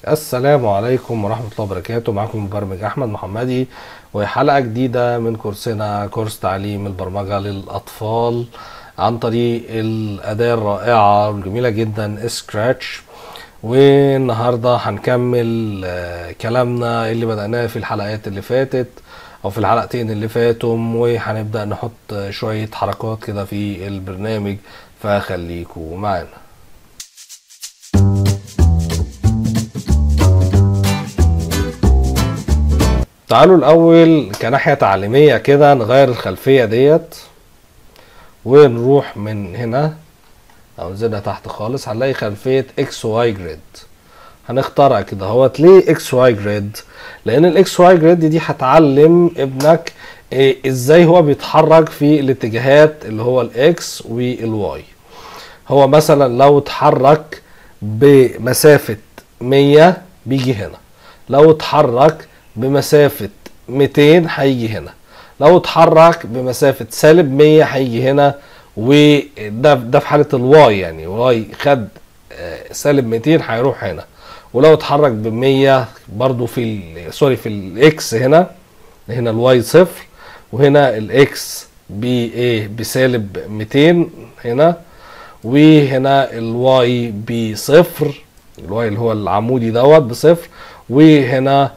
السلام عليكم ورحمة الله وبركاته معكم المبرمج أحمد محمدي وحلقة جديدة من كورسنا كورس تعليم البرمجة للأطفال عن طريق الأداة الرائعة والجميلة جدا سكراتش والنهاردة هنكمل آه، كلامنا اللي بدأناه في الحلقات اللي فاتت أو في الحلقتين اللي فاتوا وهنبدأ نحط شوية حركات كده في البرنامج فخليكوا معانا تعالوا الأول كناحية تعليمية كده نغير الخلفية ديت ونروح من هنا أو نزلنا تحت خالص هنلاقي خلفية اكس واي جريد هنختارها كده اهوت ليه اكس واي جريد لأن الاكس واي جريد دي هتعلم ابنك إيه ازاي هو بيتحرك في الاتجاهات اللي هو الاكس والواي هو مثلا لو اتحرك بمسافة 100 بيجي هنا لو اتحرك بمسافة 200 هيجي هنا لو اتحرك بمسافة سالب 100 هيجي هنا وده ده في حالة الواي يعني واي خد آه، سالب 200 هيروح هنا ولو اتحرك ب 100 برضو في ال- سوري في الاكس هنا هنا الواي صفر وهنا الاكس بايه بسالب 200 هنا وهنا الواي بصفر الواي اللي هو العمودي دوت بصفر وهنا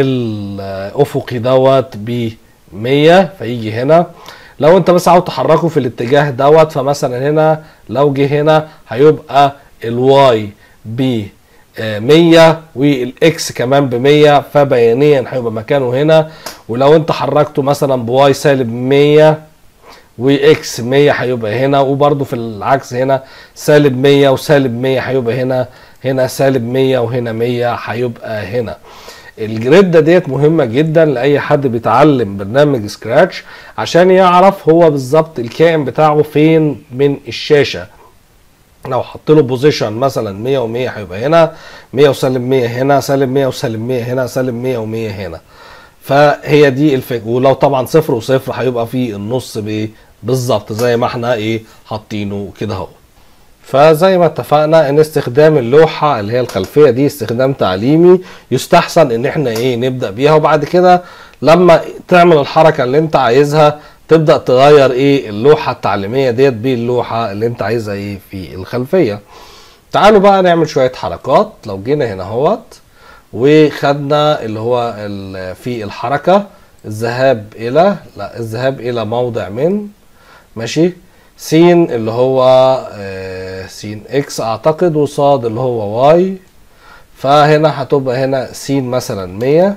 الافقي دوت ب 100 فيجي هنا لو انت بس عاوز تحركه في الاتجاه دوت فمثلا هنا لو جه هنا هيبقى الواي ب 100 والاكس كمان ب 100 فبيانيا هيبقى مكانه هنا ولو انت حركته مثلا بواي سالب 100 واكس 100 هيبقى هنا وبرده في العكس هنا سالب 100 وسالب 100 هيبقى هنا هنا سالب 100 وهنا 100 هيبقى هنا الجريدة ديت مهمة جدا لأي حد بيتعلم برنامج سكراتش عشان يعرف هو بالظبط الكائن بتاعه فين من الشاشة لو حط له بوزيشن مثلا 100 و100 هيبقى هنا 100 وسالب 100 هنا سالب 100 وسالب 100 هنا سالب 100 و100 هنا فهي دي الفكره ولو طبعا صفر وصفر هيبقى في النص بايه بالظبط زي ما احنا ايه حاطينه كده اهو فزي ما اتفقنا ان استخدام اللوحة اللي هي الخلفية دي استخدام تعليمي يستحسن ان احنا ايه نبدأ بيها وبعد كده لما تعمل الحركة اللي انت عايزها تبدأ تغير ايه اللوحة التعليمية ديت باللوحة اللي انت عايزها ايه في الخلفية تعالوا بقى نعمل شوية حركات لو جينا هنا اهوت وخدنا اللي هو ال- في الحركة الذهاب الى لا الذهاب الى موضع من ماشي سين اللي هو آه، سين اكس اعتقد وصاد اللي هو واي فهنا هتبقى هنا سين مثلا مية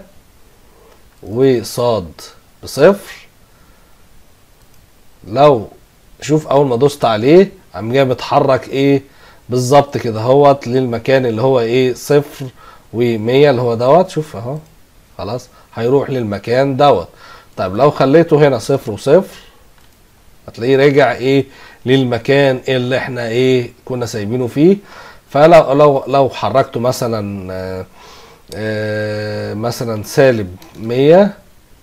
وصاد بصفر لو شوف اول ما دوست عليه قام جاي متحرك ايه بالظبط كده اهوت للمكان اللي هو ايه صفر ومية اللي هو دوت شوف اهو خلاص هيروح للمكان دوت طيب لو خليته هنا صفر وصفر هتلاقيه راجع ايه للمكان اللي احنا ايه كنا سايبينه فيه فلو لو لو حركته مثلا آه، آه، مثلا سالب 100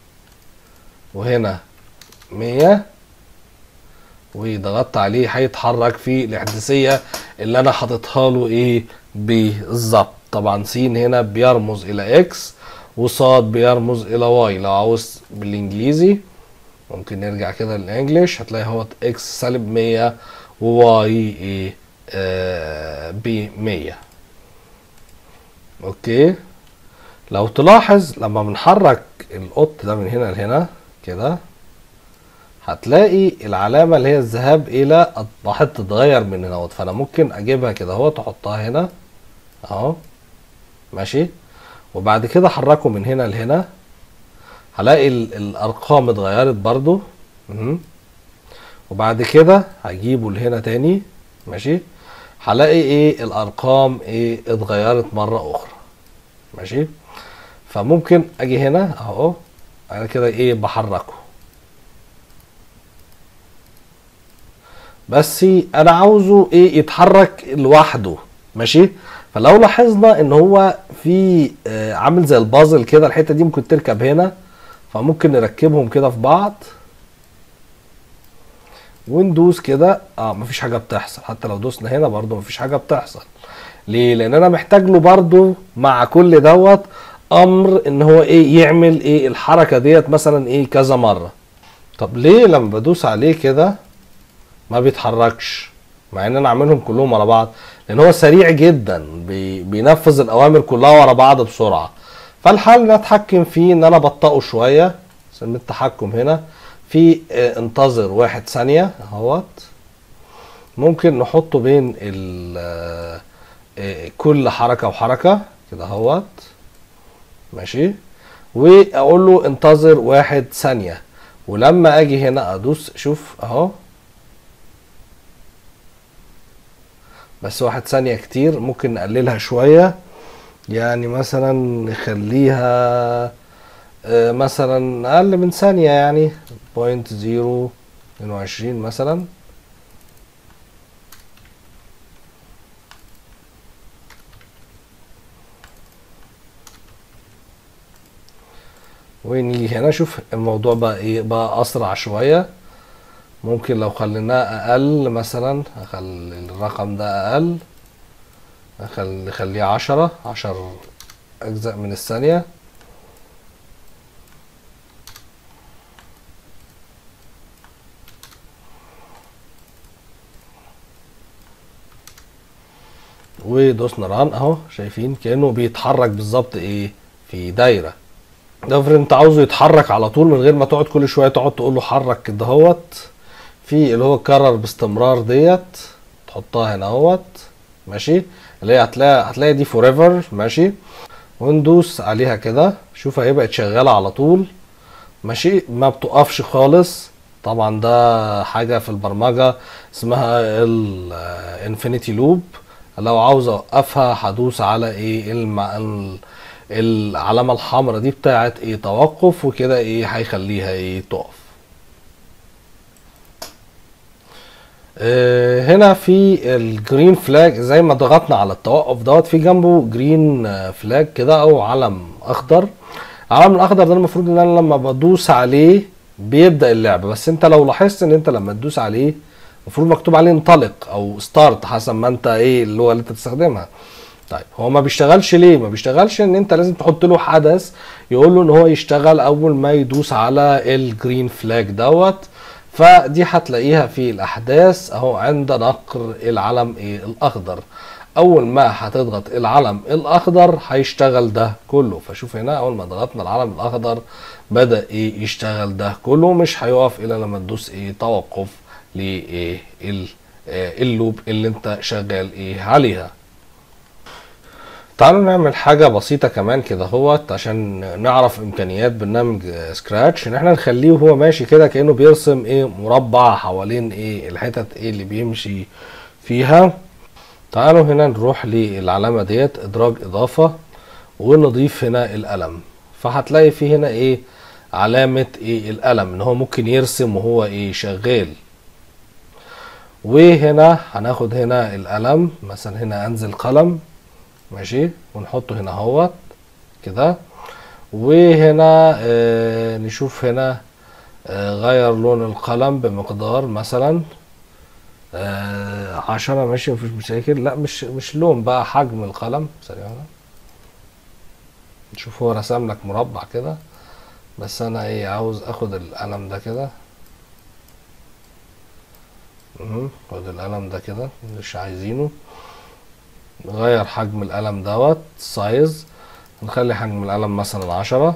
وهنا 100 وضغطت عليه هيتحرك في الاحداثيه اللي انا حاططها له ايه بالظبط طبعا س هنا بيرمز الى اكس وصاد بيرمز الى واي لو عاوز بالانجليزي ممكن نرجع كده للانجليش هتلاقي هو اكس سالب 100 وواي ايه آه ب 100 اوكي لو تلاحظ لما بنحرك القط ده من هنا لهنا كده هتلاقي العلامة اللي هي الذهاب إلى أصبحت تتغير من هنا اهوت. فأنا ممكن أجيبها كده اهو تحطها هنا أهو ماشي وبعد كده أحركه من هنا لهنا هلاقي ال- الأرقام اتغيرت برضو مهم. وبعد كده هجيبه لهنا تاني ماشي هلاقي ايه الأرقام ايه اتغيرت مرة أخرى ماشي فممكن أجي هنا أهو أنا كده ايه بحركه بس انا عاوزه ايه يتحرك لوحده ماشي فلو لاحظنا ان هو في آه، عامل زي البازل كده الحته دي ممكن تركب هنا فممكن نركبهم كده في بعض وندوس كده اه مفيش حاجه بتحصل حتى لو دوسنا هنا برضو مفيش حاجه بتحصل ليه لان انا محتاج له برضو مع كل دوت امر ان هو ايه يعمل ايه الحركه ديت مثلا ايه كذا مره طب ليه لما بدوس عليه كده ما بيتحركش مع ان انا عاملهم كلهم ورا بعض لان هو سريع جدا بي بينفذ الاوامر كلها ورا بعض بسرعه فالحل ان اتحكم فيه ان انا ابطئه شويه سمي التحكم هنا في اه انتظر واحد ثانيه اهوت ممكن نحطه بين ال اه كل حركه وحركه كده اهوت ماشي واقول له انتظر واحد ثانيه ولما اجي هنا ادوس شوف اهو بس واحد ثانية كتير ممكن نقللها شوية يعني مثلا نخليها آه، مثلا أقل من ثانية يعني بوينت زيرو اتنين وعشرين مثلا ونيجي هنا شوف الموضوع بقى ايه بقى اسرع شويه ممكن لو خليناه اقل مثلا اخلي الرقم ده اقل اخلي نخليه عشرة عشر اجزاء من الثانية ودوسنا ران اهو شايفين كانه بيتحرك بالظبط ايه في دايره ده افرض انت عاوزه يتحرك على طول من غير ما تقعد كل شويه تقعد تقول له حرك كده اهوت في اللي هو كرر باستمرار ديت تحطها هنا اهوت ماشي اللي هي هتلاقي هتلاقي دي فور ايفر ماشي وندوس عليها كده شوف هي بقت شغاله على طول ماشي ما بتقفش خالص طبعا ده حاجه في البرمجه اسمها الانفينيتي لوب لو عاوز اوقفها هدوس على ايه المع... ال- العلامه الحمراء دي بتاعت ايه توقف وكده ايه هيخليها ايه تقف آه، هنا في الجرين فلاج زي ما ضغطنا على التوقف دوت في جنبه جرين آه، فلاج كده او علم اخضر العلم الاخضر ده المفروض ان انا لما بدوس عليه بيبدا اللعب بس انت لو لاحظت ان انت لما تدوس عليه المفروض مكتوب عليه انطلق او ستارت حسب ما انت ايه اللي هو اللي انت تستخدمها طيب هو ما بيشتغلش ليه ما بيشتغلش ان انت لازم تحط له حدث يقول له ان هو يشتغل اول ما يدوس على الجرين فلاج دوت فدي هتلاقيها في الاحداث اهو عند نقر العلم ايه الاخضر اول ما هتضغط العلم الاخضر هيشتغل ده كله فشوف هنا اول ما ضغطنا العلم الاخضر بدا ايه يشتغل ده كله مش هيقف الا لما تدوس ايه توقف لايه ال- آه، اللوب اللي انت شغال ايه عليها تعالوا نعمل حاجة بسيطة كمان كده هوت عشان نعرف امكانيات برنامج سكراتش ان احنا نخليه وهو ماشي كده كأنه بيرسم ايه مربع حوالين ايه الحتت ايه اللي بيمشي فيها تعالوا هنا نروح للعلامة ديت ادراج اضافة ونضيف هنا القلم فهتلاقي في هنا ايه علامة ايه القلم ان هو ممكن يرسم وهو ايه شغال وهنا هناخد هنا القلم مثلا هنا انزل قلم ماشي ونحطه هنا اهوت كده وهنا آه نشوف هنا آه غير لون القلم بمقدار مثلا آه عشرة ماشي مفيش مشاكل لا مش مش لون بقى حجم القلم ثانية واحدة. نشوف هو رسم لك مربع كده بس انا ايه عاوز اخد القلم ده كده مهم. خد القلم ده كده مش عايزينه نغير حجم القلم دوت سايز نخلي حجم القلم مثلا عشرة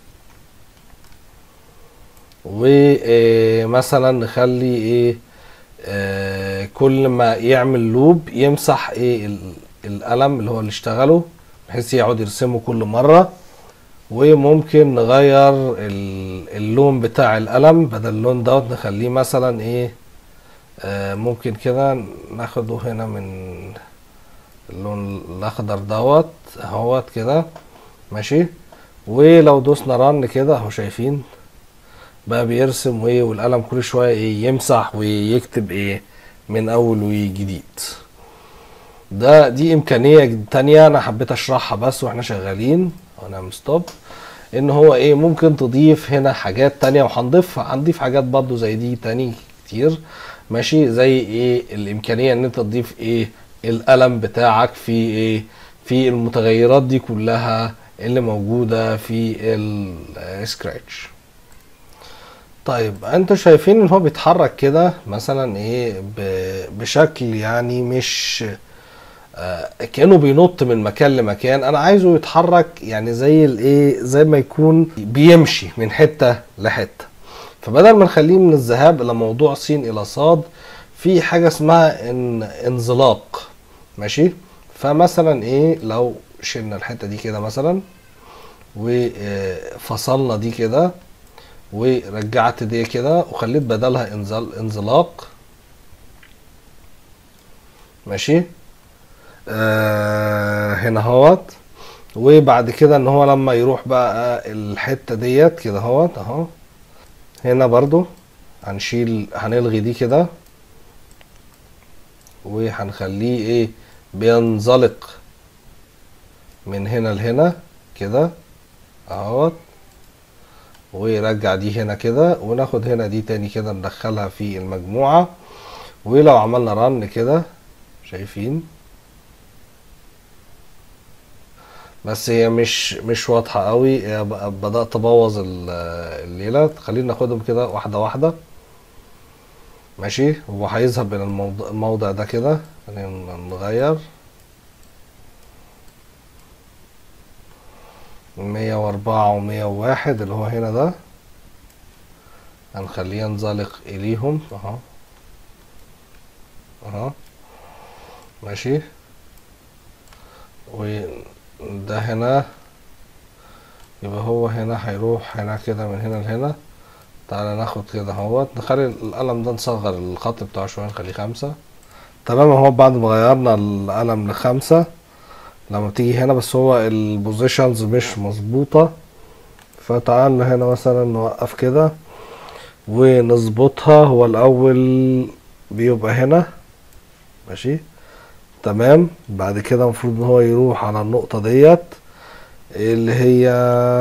ومثلا نخلي ايه آه، كل ما يعمل لوب يمسح ايه ال- القلم اللي هو اللي اشتغله بحيث يقعد يرسمه كل مرة وممكن نغير ال- اللون بتاع القلم بدل اللون دوت نخليه مثلا ايه آه، ممكن كده ناخده هنا من اللون الاخضر دوت اهوت كده ماشي ولو دوسنا رن كده اهو شايفين بقى بيرسم وايه والقلم كل شويه ايه يمسح ويكتب ايه من اول وجديد ده دي امكانيه تانية انا حبيت اشرحها بس واحنا شغالين ونعمل ستوب ان هو ايه ممكن تضيف هنا حاجات تانية وهنضيف هنضيف حاجات برضو زي دي تاني كتير ماشي زي ايه الامكانيه ان انت تضيف ايه القلم بتاعك في ايه في المتغيرات دي كلها اللي موجودة في السكراتش طيب انتوا شايفين ان هو بيتحرك كده مثلا ايه ب- بشكل يعني مش آه، كانه بينط من مكان لمكان انا عايزه يتحرك يعني زي الايه زي ما يكون بيمشي من حته لحته فبدل ما نخليه من الذهاب الى موضوع س الى صاد في حاجه اسمها ان انزلاق ماشي فمثلا ايه لو شلنا الحته دي كده مثلا وفصلنا دي كده ورجعت دي كده وخليت بدلها انزل انزلاق ماشي آه هنا اهوت وبعد كده ان هو لما يروح بقى الحته ديت كده اهوت اهو هنا برضو هنشيل هنلغي دي كده وهنخليه ايه بينزلق من هنا لهنا كده اهوت ويرجع دي هنا كده وناخد هنا دي تاني كده ندخلها في المجموعة ولو عملنا رن كده شايفين بس هي مش مش واضحة قوي هي بقى- بدأت أبوظ ال- الليلة خلينا ناخدهم كده واحدة واحدة ماشي هو هيذهب إلى الموضوع, الموضع ده كده خلينا نغير مية وأربعة ومية وواحد اللي هو هنا ده هنخليه ينزلق إليهم أهو أهو ماشي وده هنا يبقى هو هنا هيروح هنا كده من هنا لهنا تعالى ناخد كده اهوت نخلي القلم ده نصغر الخط بتاعه شوية نخليه خمسة تمام اهو بعد ما غيرنا القلم لخمسة لما بتيجي هنا بس هو البوزيشنز مش مظبوطة فتعال هنا مثلا نوقف كده ونظبطها هو الأول بيبقى هنا ماشي تمام بعد كده المفروض ان هو يروح على النقطة ديت اللي هي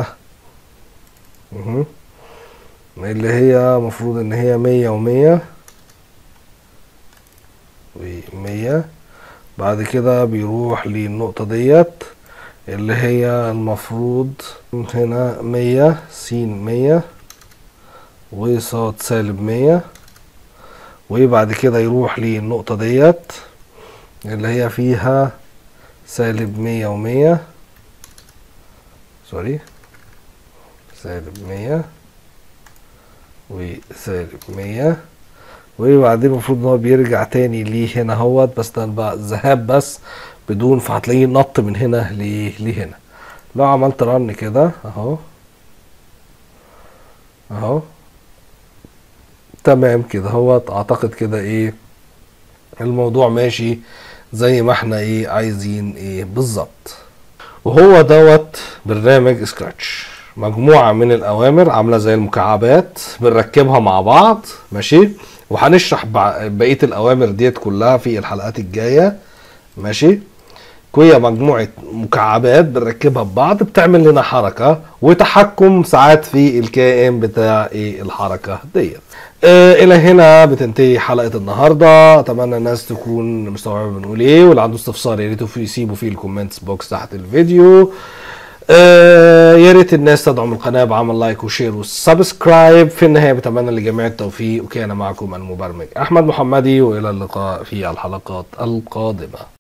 مهم. اللي هي مفروض ان هي مية ومية ومية بعد كده بيروح للنقطة ديت اللي هي المفروض هنا مية سين مية وصاد سالب مية وبعد كده يروح للنقطة ديت اللي هي فيها سالب مية ومية سوري سالب مية وسالب مية وبعدين المفروض ان هو بيرجع تاني ليه هنا اهوت بس ده بقى ذهاب بس بدون فهتلاقيه نط من هنا ل- لهنا لو عملت رن كده اهو اهو تمام كده اهوت اعتقد كده ايه الموضوع ماشي زي ما احنا ايه عايزين ايه بالظبط وهو دوت برنامج سكراتش مجموعة من الأوامر عاملة زي المكعبات بنركبها مع بعض ماشي وهنشرح بع- بقية الأوامر ديت كلها في الحلقات الجاية ماشي وهي مجموعة مكعبات بنركبها ببعض بتعمل لنا حركة وتحكم ساعات في الكائن بتاع ايه الحركة ديت آه الى هنا بتنتهي حلقة النهاردة اتمنى الناس تكون مستوعبة بنقول ايه واللي عنده استفسار يا ريت في- يسيبه في الكومنتس بوكس تحت الفيديو آه يا ريت الناس تدعم القناة بعمل لايك وشير وسبسكرايب في النهاية بتمنى لجميع التوفيق وكان معكم المبرمج أحمد محمدي وإلى اللقاء في الحلقات القادمة